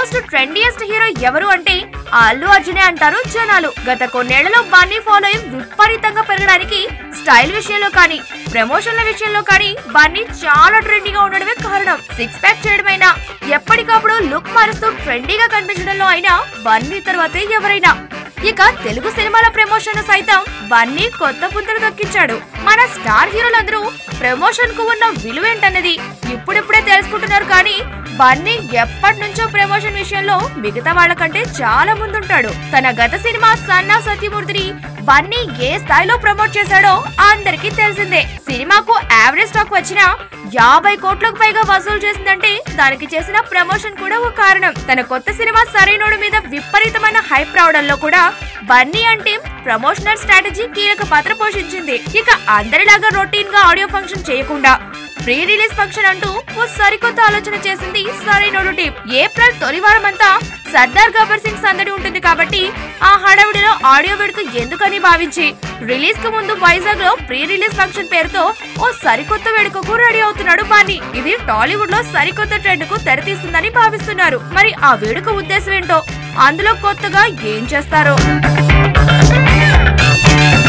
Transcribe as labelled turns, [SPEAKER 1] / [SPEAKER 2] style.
[SPEAKER 1] most ట్రెండియస్ట్ hero ఎవరు అంటే ఆ అల్లు అర్జునే అంటారు జనాలు గత కొన్నేళ్లలో బన్నీ ఫాలోయింగ్ విపరీతంగా పెరగడానికి స్టైల్ విషయంలో కానీ ప్రమోషన్ల విషయంలో కానీ బన్నీ చాలా ట్రెండీగా ఉండడమే కారణం సిక్స్ ప్యాక్ చేయడమైనా ఎప్పటికప్పుడు లుక్ మారుస్తూ ట్రెండీగా కనిపించడంలో అయినా బన్నీ తర్వాతే ఎవరైనా ఇక తెలుగు సినిమాల ప్రమోషన్ సైతం బన్నీ కొత్త పుంతలు దక్కించాడు మన స్టార్ హీరోలందరూ ప్రమోషన్ కు ఉన్న విలువేంటన్నది ఇప్పుడిప్పుడే తెలుసుకుంటున్నారు కానీ బన్నీ ఎప్పటి నుంచో ప్రమోషన్ విషయంలో మిగతా వాళ్ళకంటే చాలా ముందుంటాడు తన గత సినిమా సన్నా సత్యమూర్తిని బన్నీ ఏ స్థాయిలో ప్రమోట్ చేశాడో అందరికీ తెలిసిందే సినిమాకు యావరేజ్ స్టాక్ వచ్చినా యాభై కోట్లకు పైగా వసూలు చేసిందంటే దానికి చేసిన ప్రమోషన్ కూడా ఒక కారణం తన కొత్త సినిమా సరైనోడు మీద విపరీతమైన హైప్ రావడంలో కూడా బన్నీ అంటే ప్రమోషనల్ స్ట్రాటజీ కీలక పాత్ర పోషించింది ఇక అందరిలాగా రొటీన్ గా ఆడియో ఫంక్షన్ చేయకుండా ప్రీ రిలీజ్ ఫంక్షన్ అంటూ ఓ సరికొత్త ఆలోచన చేసింది సరైనోడు టీం ఏప్రిల్ తొలి వారం అంతా సర్దార్ గబ్బర్ సింగ్ సందడి ఉంటుంది కాబట్టి ఆ హడావిడిలో ఆడియో విడుకు ఎందుకని భావించి రిలీజ్ కు ముందు వైజాగ్ లో ప్రీ రిలీజ్ ఫంక్షన్ పేరుతో ఓ సరికొత్త వేడుకకు రెడీ అవుతున్నాడు బాని ఇది టాలీవుడ్ లో సరికొత్త ట్రెండ్ కు తెరతీస్తుందని భావిస్తున్నారు మరి ఆ వేడుక ఉద్దేశం ఏంటో అందులో కొత్తగా ఏం చేస్తారో